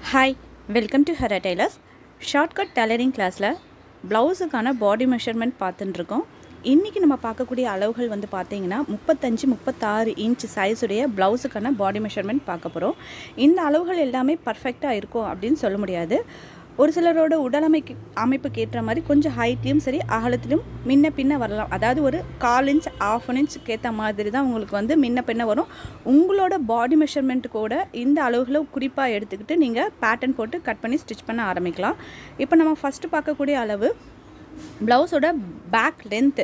hi welcome to Hara tailors shortcut tailoring கிளாஸில் ப்ளவுஸுக்கான பாடி measurement பார்த்துட்டுருக்கோம் இன்றைக்கி நம்ம பார்க்கக்கூடிய அளவுகள் வந்து பார்த்தீங்கன்னா முப்பத்தஞ்சு முப்பத்தாறு இன்ச் சைஸுடைய ப்ளவுஸுக்கான பாடி மெஷர்மெண்ட் பார்க்க போகிறோம் இந்த அளவுகள் எல்லாமே பர்ஃபெக்டாக இருக்கும் அப்படின்னு சொல்ல முடியாது ஒரு சிலரோட உடலமைக்கு அமைப்புக்கு ஏற்ற மாதிரி கொஞ்சம் ஹைட்லேயும் சரி அகலத்திலும் முன்ன பின்ன வரலாம் அதாவது ஒரு கால் இன்ச் ஆஃப் அன் இன்ச்சுக்கு ஏற்ற மாதிரி தான் உங்களுக்கு வந்து முன்ன பின்ன வரும் உங்களோட பாடி மெஷர்மெண்ட்டு கூட இந்த அளவுகளை குறிப்பாக எடுத்துக்கிட்டு நீங்கள் பேட்டர்ன் போட்டு கட் பண்ணி ஸ்டிச் பண்ண ஆரம்பிக்கலாம் இப்போ நம்ம ஃபஸ்ட்டு பார்க்கக்கூடிய அளவு ப்ளவுஸோட பேக் லென்த்து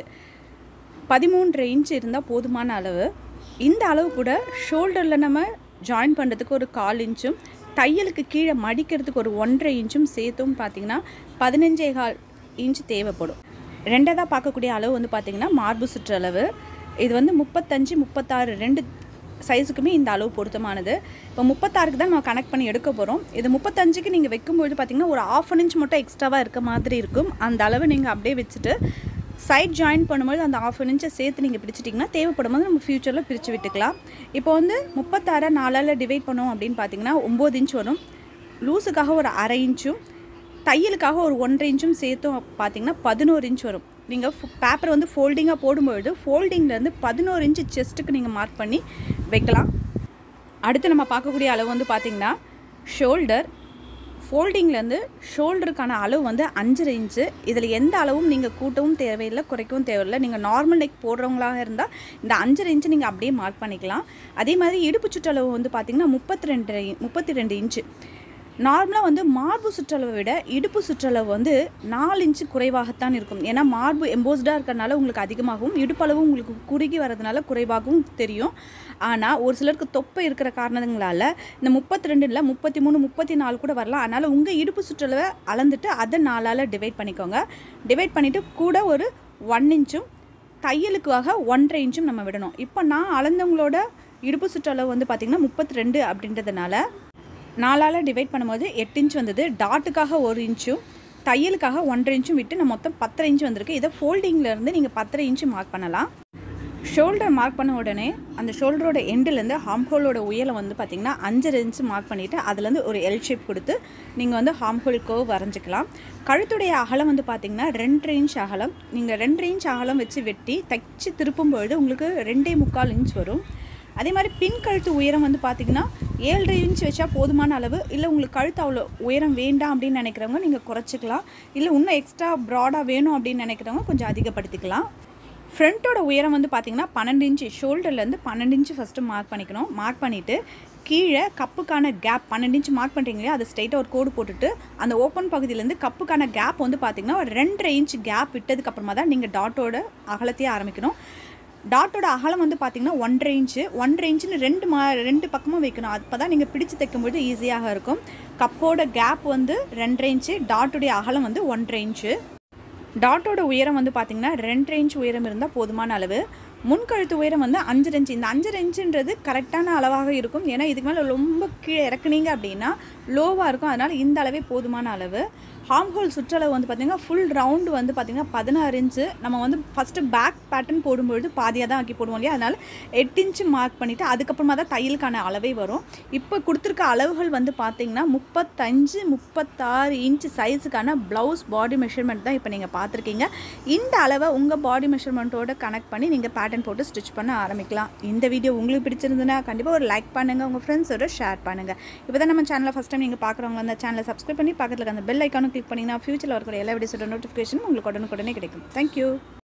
பதிமூன்றரை இன்ச் இருந்தால் போதுமான அளவு இந்த அளவு கூட ஷோல்டரில் நம்ம ஜாயின் பண்ணுறதுக்கு ஒரு கால் இன்ச்சும் தையலுக்கு கீழே மடிக்கிறதுக்கு ஒரு ஒன்றரை இன்ச்சும் சேர்த்தும் பார்த்தீங்கன்னா பதினஞ்சே கால் இன்ச் தேவைப்படும் ரெண்டாவதாக பார்க்கக்கூடிய அளவு வந்து பார்த்திங்கன்னா மார்பு சுற்றளவு இது வந்து முப்பத்தஞ்சு முப்பத்தாறு ரெண்டு சைஸுக்குமே இந்த அளவு பொருத்தமானது இப்போ முப்பத்தாறுக்கு தான் நம்ம கனெக்ட் பண்ணி எடுக்க போகிறோம் இது முப்பத்தஞ்சுக்கு நீங்கள் வைக்கும்பொழுது பார்த்திங்கன்னா ஒரு ஆஃப் அன் இன்ச் மட்டும் எக்ஸ்ட்ராவாக இருக்க மாதிரி இருக்கும் அந்த அளவு நீங்கள் அப்படியே வச்சுட்டு சைட் ஜாயின் பண்ணும்போது அந்த ஆஃப் அன் இன்ச்சை சேர்த்து நீங்கள் பிரிச்சிட்டிங்கன்னா தேவைப்படும் போது நம்ம ஃப்யூச்சரில் பிரித்து விட்டுக்கலாம் இப்போ வந்து முப்பத்தாறை நாலால் டிவைட் பண்ணோம் அப்படின்னு பார்த்தீங்கன்னா ஒம்பது இன்ச் வரும் லூஸுக்காக ஒரு அரை இன்ச்சும் தையலுக்காக ஒரு ஒன்றரை இன்ச்சும் சேர்த்தும் பார்த்தீங்கன்னா பதினோரு இன்ச் வரும் நீங்கள் பேப்பர் வந்து ஃபோல்டிங்காக போடும்பொழுது ஃபோல்டிங்லேருந்து பதினோரு இன்ச்சு செஸ்ட்டுக்கு நீங்கள் மார்க் பண்ணி வைக்கலாம் அடுத்து நம்ம பார்க்கக்கூடிய அளவு வந்து பார்த்திங்கன்னா ஷோல்டர் ஃபோல்டிங்லேருந்து ஷோல்டருக்கான அளவு வந்து அஞ்சரை இன்ச்சு இதில் எந்த அளவும் நீங்கள் கூட்டவும் தேவையில்லை குறைக்கவும் தேவையில்லை நீங்கள் நார்மல் நெக் போடுறவங்களாக இருந்தால் இந்த அஞ்சரை இன்ச்சு நீங்கள் அப்படியே மார்க் பண்ணிக்கலாம் அதே மாதிரி இடுப்பு சுற்றளவு வந்து பார்த்திங்கன்னா முப்பத்தி ரெண்டு முப்பத்தி ரெண்டு இன்ச்சு நார்மலாக வந்து மார்பு சுற்றளவை விட இடுப்பு சுற்றளவு வந்து நாலு இன்ச்சு குறைவாகத்தான் இருக்கும் ஏன்னா மார்பு எம்போஸ்டாக இருக்கிறனால உங்களுக்கு அதிகமாகவும் இடுப்பளவு உங்களுக்கு குறுகி வரதுனால குறைவாகவும் தெரியும் ஆனால் ஒரு சிலருக்கு தொப்பை இருக்கிற காரணங்களால் இந்த முப்பத்தி ரெண்டு இல்லை முப்பத்தி மூணு முப்பத்தி நாலு கூட வரலாம் அதனால் உங்கள் இடுப்பு சுற்றளவை அளந்துட்டு அதை நாலால் டிவைட் பண்ணிக்கோங்க டிவைட் பண்ணிவிட்டு கூட ஒரு ஒன் இன்ச்சும் தையலுக்காக ஒன்றரை இன்ச்சும் நம்ம விடணும் இப்போ நான் அளந்தவங்களோட இடுப்பு சுற்றளவு வந்து பார்த்திங்கன்னா முப்பத்தி ரெண்டு அப்படின்றதுனால நாலால் டிவைட் பண்ணும்போது எட்டு இன்ச் வந்தது டாட்டுக்காக ஒரு இன்ச்சும் தையலுக்காக ஒன்றரை இன்ச்சும் விட்டு நான் மொத்தம் பத்தரை இன்ச் வந்திருக்கு இதை ஃபோல்டிங்லேருந்து நீங்கள் பத்தரை இன்ச்சு மார்க் பண்ணலாம் ஷோல்டர் மார்க் பண்ண உடனே அந்த ஷோல்டரோட எண்டுலேருந்து ஹார்ம் ஹோலோட உயரம் வந்து பார்த்திங்கன்னா அஞ்சரை இன்ச்சு மார்க் பண்ணிவிட்டு அதுலேருந்து ஒரு எல் ஷேப் கொடுத்து நீங்கள் வந்து ஹார்ம் ஹோல் கர்வ் வரைஞ்சிக்கலாம் கழுத்துடைய அகலம் வந்து பார்த்திங்கன்னா ரெண்டரை இன்ச் அகலம் நீங்கள் ரெண்டரை இன்ச் அகலம் வச்சு வெட்டி தைச்சி திருப்பும் பொழுது உங்களுக்கு ரெண்டே முக்கால் இன்ச் வரும் அதே மாதிரி பின் கழுத்து உயரம் வந்து பார்த்திங்கன்னா ஏழரை இன்ச் வச்சா போதுமான அளவு இல்லை உங்களுக்கு கழுத்து அவ்வளோ உயரம் வேண்டாம் அப்படின்னு நினைக்கிறவங்க நீங்கள் குறைச்சிக்கலாம் இல்லை இன்னும் எக்ஸ்ட்ரா ப்ராடாக வேணும் அப்படின்னு நினைக்கிறவங்க கொஞ்சம் அதிகப்படுத்திக்கலாம் ஃப்ரண்ட்டோட உயரம் வந்து பார்த்திங்கன்னா பன்னெண்டு இன்ச்சு ஷோல்டர்லேருந்து பன்னெண்டு இன்ச்சு ஃபஸ்ட்டு மார்க் பண்ணிக்கணும் மார்க் பண்ணிவிட்டு கீழே கப்புக்கான கேப் பன்னெண்டு இன்ச்சு மார்க் பண்ணுறீங்களே அதை ஸ்ட்ரைட்டாக ஒரு கோடு போட்டுட்டு அந்த ஓப்பன் பகுதியிலேருந்து கப்புக்கான கேப் வந்து பார்த்திங்கன்னா ஒரு ரெண்டரை இன்ச் கேப் விட்டதுக்கப்புறமா தான் நீங்கள் டாட்டோட அகலத்தையே ஆரம்பிக்கணும் டாட்டோட அகலம் வந்து பார்த்திங்கன்னா ஒன்றரை இன்ச்சு ஒன்றரை இன்ச்சுன்னு ரெண்டு மா ரெண்டு பக்கமும் வைக்கணும் அப்போ தான் நீங்கள் பிடிச்சு தைக்கும்போது ஈஸியாக இருக்கும் கப்போட கேப் வந்து ரெண்டரை இன்ச்சு டாட்டுடைய அகலம் வந்து ஒன்றரை இன்ச்சு டாட்டோட உயரம் வந்து பார்த்திங்கன்னா ரெண்டரை இன்ச் உயரம் இருந்தால் போதுமான அளவு முன்கழுத்து உயரம் வந்து அஞ்சரை இன்ச்சு இந்த அஞ்சரை இன்ச்சுன்றது கரெக்டான அளவாக இருக்கும் ஏன்னா இதுக்கு மேலே ரொம்ப கீழே இறக்குனீங்க அப்படின்னா லோவாக இருக்கும் அதனால் இந்த அளவே போதுமான அளவு ஹார்ம் ஹோல் சுற்றளவு வந்து பார்த்திங்கன்னா ஃபுல் ரவுண்டு வந்து பார்த்திங்கன்னா பதினாறு இன்ச்சு நம்ம வந்து ஃபஸ்ட்டு பேக் பேட்டர்ன் போடும்பொழுது பாதியாக தான் ஆக்கி போடுவோம் இல்லையா அதனால் எட்டு இன்ச்சு மார்க் பண்ணிவிட்டு அதுக்கப்புறமா தான் தையலுக்கான அளவே வரும் இப்போ கொடுத்துருக்க அளவுகள் வந்து பார்த்திங்கன்னா முப்பத்தஞ்சு முப்பத்தாறு இன்ச்சு சைஸுக்கான ப்ளவுஸ் பாடி மெஷர்மெண்ட் தான் இப்போ நீங்கள் பார்த்துருக்கீங்க இந்த அளவை உங்கள் பாடி மெஷர்மெண்ட்டோட கனெக்ட் பண்ணி நீங்கள் பேட்டர்ன் போட்டு ஸ்டிச் பண்ண ஆரம்பிக்கலாம் இந்த வீடியோ உங்களுக்கு பிடிச்சிருந்ததுன்னா கண்டிப்பாக ஒரு லைக் பண்ணுங்கள் உங்கள் ஃப்ரெண்ட்ஸோட ஷேர் பண்ணுங்கள் இப்போ தான் நம்ம சேனலை ஃபஸ்ட் டைம் நீங்கள் பார்க்குறவங்க அந்த சேனலை சப்ஸ்கிரைப் பண்ணி பக்கத்தில் அந்த பெல் ஐக்கானும் கிளிக் பண்ணிங்கன்னா ஃபியூச்சரில் வரக்கூடிய எல்லா வீடியோஸோட நோட்டிஃபிகேஷன் உங்களுக்கு உடனுக்குடனே கிடைக்கும் தேங்க்யூ